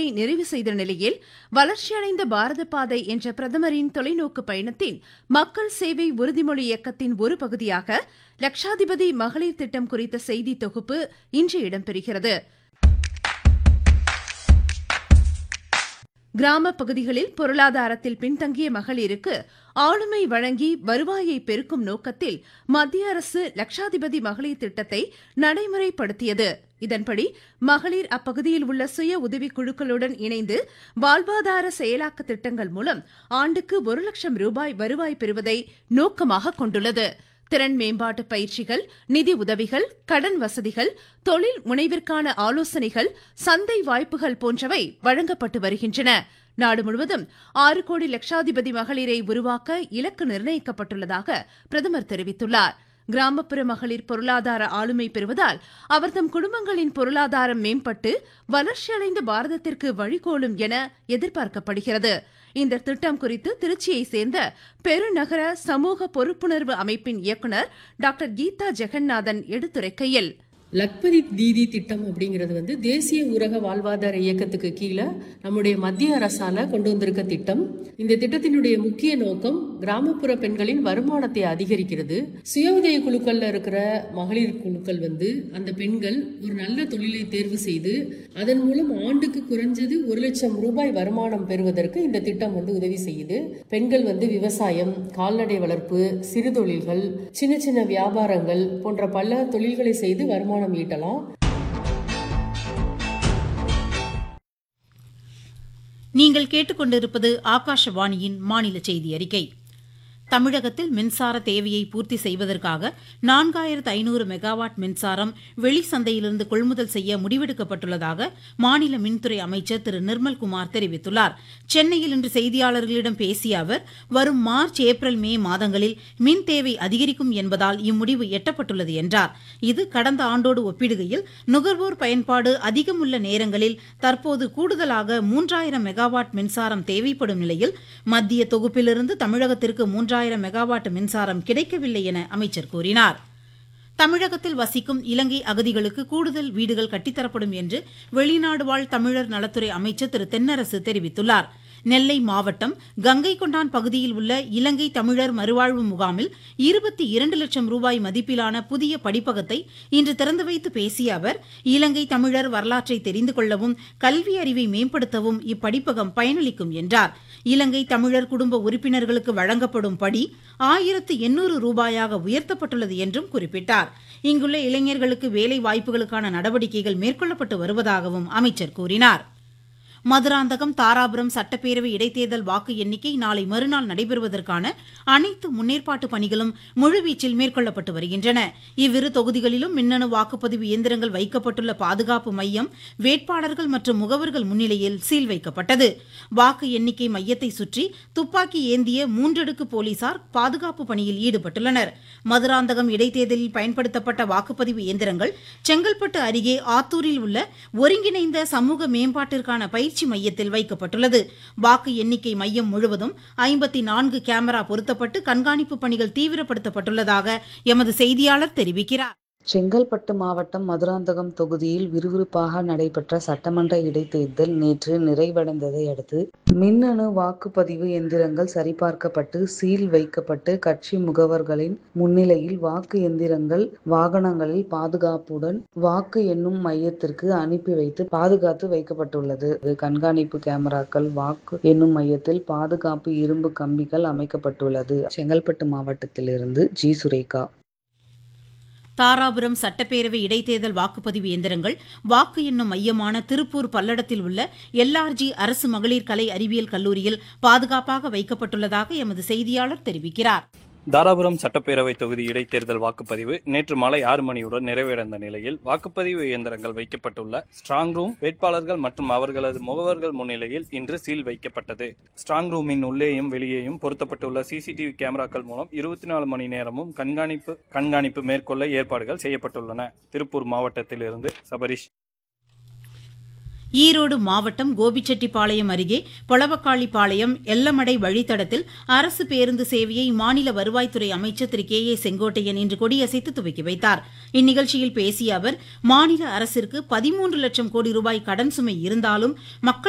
பணியை நிறைவு செய்த நிலையில் வளர்ச்சியடைந்த பாரத பாதை என்ற பிரதமரின் தொலைநோக்கு பயணத்தின் மக்கள் சேவை உறுதிமொழி இயக்கத்தின் ஒரு பகுதியாக லட்சாதிபதி மகளிர் திட்டம் குறித்த செய்தி தொகுப்பு இன்று இடம்பெறுகிறது கிராம பகுதிகளில் பொருளாதாரத்தில் பின்தங்கிய மகளிருக்கு ஆளுமை வழங்கி வருவாயை பெருக்கும் நோக்கத்தில் மத்திய அரசு லட்சாதிபதி மகளிர் திட்டத்தை நடைமுறைப்படுத்தியது இதன்படி மகளிர் அப்பகுதியில் உள்ள சுய உதவிக் குழுக்களுடன் இணைந்து வாழ்வாதார செயலாக்க திட்டங்கள் மூலம் ஆண்டுக்கு ஒரு லட்சம் ரூபாய் வருவாய் பெறுவதை நோக்கமாக கொண்டுள்ளது திறன் மேம்பாட்டு பயிற்சிகள் நிதி உதவிகள் கடன் வசதிகள் தொழில் முனைவிற்கான ஆலோசனைகள் சந்தை வாய்ப்புகள் போன்றவை வழங்கப்பட்டு வருகின்றன நாடு முழுவதும் ஆறு கோடி லட்சாதிபதி மகளிரை உருவாக்க இலக்கு நிர்ணயிக்கப்பட்டுள்ளதாக பிரதமர் தெரிவித்துள்ளார் கிராமப்புற மகளிர் பொருளாதார ஆளுமை பெறுவதால் அவர்தம் குடும்பங்களின் பொருளாதாரம் மேம்பட்டு வளர்ச்சியடைந்த பாரதத்திற்கு வழிகோலும் என எதிர்பார்க்கப்படுகிறது இந்த திட்டம் குறித்து திருச்சியை சேர்ந்த பெருநகர சமூக பொறுப்புணர்வு அமைப்பின் இயக்குநர் டாக்டர் கீதா ஜெகநாதன் எடுத்துரைக்கையில் லக்பதி தீதி திட்டம் அப்படிங்கிறது வந்து தேசிய ஊரக வாழ்வாதார இயக்கத்துக்கு கீழே நம்முடைய மத்திய அரசால கொண்டு வந்திருக்க திட்டம் இந்த திட்டத்தினுடைய முக்கிய நோக்கம் கிராமப்புற பெண்களின் வருமானத்தை அதிகரிக்கிறது சுய உதவி குழுக்கள்ல இருக்கிற மகளிர் குழுக்கள் வந்து அந்த பெண்கள் ஒரு நல்ல தொழிலை தேர்வு செய்து அதன் மூலம் ஆண்டுக்கு குறைஞ்சது ஒரு லட்சம் ரூபாய் வருமானம் பெறுவதற்கு இந்த திட்டம் வந்து உதவி செய்யுது பெண்கள் வந்து விவசாயம் கால்நடை வளர்ப்பு சிறு தொழில்கள் சின்ன சின்ன வியாபாரங்கள் போன்ற பல தொழில்களை செய்து வருமானம் ஈட்டலாம் நீங்கள் கேட்டுக்கொண்டிருப்பது ஆகாஷவாணியின் மாநில செய்தி அறிக்கை தமிழகத்தில் மின்சார தேவையை பூர்த்தி செய்வதற்காக நான்காயிரத்து ஐநூறு மெகாவாட் மின்சாரம் வெளிச்சந்தையிலிருந்து கொள்முதல் செய்ய முடிவெடுக்கப்பட்டுள்ளதாக மாநில மின்துறை அமைச்சர் திரு நிர்மல்குமார் தெரிவித்துள்ளார் சென்னையில் இன்று செய்தியாளர்களிடம் பேசிய அவர் வரும் மார்ச் ஏப்ரல் மே மாதங்களில் மின் தேவை அதிகரிக்கும் என்பதால் இம்முடிவு எட்டப்பட்டுள்ளது என்றார் இது கடந்த ஆண்டோடு ஒப்பிடுகையில் நுகர்வோர் பயன்பாடு அதிகம் உள்ள நேரங்களில் தற்போது கூடுதலாக மூன்றாயிரம் மெகாவாட் மின்சாரம் தேவைப்படும் நிலையில் மத்திய தொகுப்பிலிருந்து தமிழகத்திற்கு மூன்றாயிரம் மூன்றாயிரம் மெகாவாட் மின்சாரம் கிடைக்கவில்லை என அமைச்சர் கூறினார் தமிழகத்தில் வசிக்கும் இலங்கை அகதிகளுக்கு கூடுதல் வீடுகள் கட்டித்தரப்படும் என்று வெளிநாடு வாழ் தமிழர் நலத்துறை அமைச்சர் திரு தென்னரசு தெரிவித்துள்ளார் நெல்லை மாவட்டம் கங்கை கொண்டான் பகுதியில் உள்ள இலங்கை தமிழர் மறுவாழ்வு முகாமில் இருபத்தி இரண்டு லட்சம் ரூபாய் மதிப்பிலான புதிய படிப்பகத்தை இன்று திறந்து வைத்து பேசிய அவர் இலங்கை தமிழர் வரலாற்றை தெரிந்து கொள்ளவும் கல்வி அறிவை மேம்படுத்தவும் இப்படிப்பகம் பயனளிக்கும் என்றார் இலங்கை தமிழர் குடும்ப உறுப்பினர்களுக்கு வழங்கப்படும் படி ஆயிரத்து எண்ணூறு ரூபாயாக உயர்த்தப்பட்டுள்ளது என்றும் குறிப்பிட்டார் இங்குள்ள இளைஞர்களுக்கு வேலை வாய்ப்புகளுக்கான நடவடிக்கைகள் மேற்கொள்ளப்பட்டு வருவதாகவும் அமைச்சர் கூறினார் மதுராந்தகம் தாராபுரம் சட்டப்பேரவை இடைத்தேர்தல் வாக்கு எண்ணிக்கை நாளை மறுநாள் நடைபெறுவதற்கான அனைத்து முன்னேற்பாட்டு பணிகளும் முழுவீச்சில் மேற்கொள்ளப்பட்டு வருகின்றன இவ்விரு தொகுதிகளிலும் மின்னணு வாக்குப்பதிவு இயந்திரங்கள் வைக்கப்பட்டுள்ள பாதுகாப்பு மையம் வேட்பாளர்கள் மற்றும் முகவர்கள் முன்னிலையில் சீல் வைக்கப்பட்டது வாக்கு எண்ணிக்கை மையத்தை சுற்றி துப்பாக்கி ஏந்திய மூன்றடுக்கு போலீசார் பாதுகாப்பு பணியில் ஈடுபட்டுள்ளனர் மதுராந்தகம் இடைத்தேர்தலில் பயன்படுத்தப்பட்ட வாக்குப்பதிவு இயந்திரங்கள் செங்கல்பட்டு அருகே ஆத்தூரில் உள்ள ஒருங்கிணைந்த சமூக மேம்பாட்டிற்கான பயிற்சி பயிற்சி மையத்தில் வைக்கப்பட்டுள்ளது வாக்கு எண்ணிக்கை மையம் முழுவதும் ஐம்பத்தி நான்கு கேமரா பொருத்தப்பட்டு கண்காணிப்பு பணிகள் தீவிரப்படுத்தப்பட்டுள்ளதாக எமது செய்தியாளர் தெரிவிக்கிறார் செங்கல்பட்டு மாவட்டம் மதுராந்தகம் தொகுதியில் விறுவிறுப்பாக நடைபெற்ற சட்டமன்ற இடைத்தேர்தல் நேற்று நிறைவடைந்ததை அடுத்து மின்னணு வாக்குப்பதிவு எந்திரங்கள் சரிபார்க்கப்பட்டு சீல் வைக்கப்பட்டு கட்சி முகவர்களின் முன்னிலையில் வாக்கு எந்திரங்கள் வாகனங்களில் பாதுகாப்புடன் வாக்கு எண்ணும் மையத்திற்கு அனுப்பி வைத்து பாதுகாத்து வைக்கப்பட்டுள்ளது கண்காணிப்பு கேமராக்கள் வாக்கு எண்ணும் மையத்தில் பாதுகாப்பு இரும்பு கம்பிகள் அமைக்கப்பட்டுள்ளது செங்கல்பட்டு மாவட்டத்திலிருந்து ஜி சுரேகா தாராபுரம் சட்டப்பேரவை இடைத்தேர்தல் வாக்குப்பதிவு இயந்திரங்கள் வாக்கு எண்ணும் மையமான திருப்பூர் பல்லடத்தில் உள்ள எல்ஆர்ஜி அரசு மகளிர் கலை அறிவியல் கல்லூரியில் பாதுகாப்பாக வைக்கப்பட்டுள்ளதாக எமது செய்தியாளர் தெரிவிக்கிறார் தாராபுரம் சட்டப்பேரவை தொகுதி இடைத்தேர்தல் வாக்குப்பதிவு நேற்று மாலை ஆறு மணியுடன் நிறைவடைந்த நிலையில் வாக்குப்பதிவு இயந்திரங்கள் வைக்கப்பட்டுள்ள ஸ்ட்ராங் ரூம் வேட்பாளர்கள் மற்றும் அவர்களது முகவர்கள் முன்னிலையில் இன்று சீல் வைக்கப்பட்டது ஸ்ட்ராங் ரூமின் உள்ளேயும் வெளியேயும் பொருத்தப்பட்டுள்ள சிசிடிவி கேமராக்கள் மூலம் இருபத்தி நாலு மணி நேரமும் கண்காணிப்பு கண்காணிப்பு மேற்கொள்ள ஏற்பாடுகள் செய்யப்பட்டுள்ளன திருப்பூர் மாவட்டத்திலிருந்து சபரிஷ் ஈரோடு மாவட்டம் கோபிச்செட்டிப்பாளையம் அருகே பொளவக்காளிப்பாளையம் எல்லமடை வழித்தடத்தில் அரசு பேருந்து சேவையை மாநில வருவாய்த்துறை அமைச்சர் திரு கே ஏ செங்கோட்டையன் இன்று கொடியசைத்து துவக்கி வைத்தார் இந்நிகழ்ச்சியில் பேசிய அவர் மாநில அரசிற்கு பதிமூன்று லட்சம் கோடி ரூபாய் கடன் சுமை இருந்தாலும் மக்கள்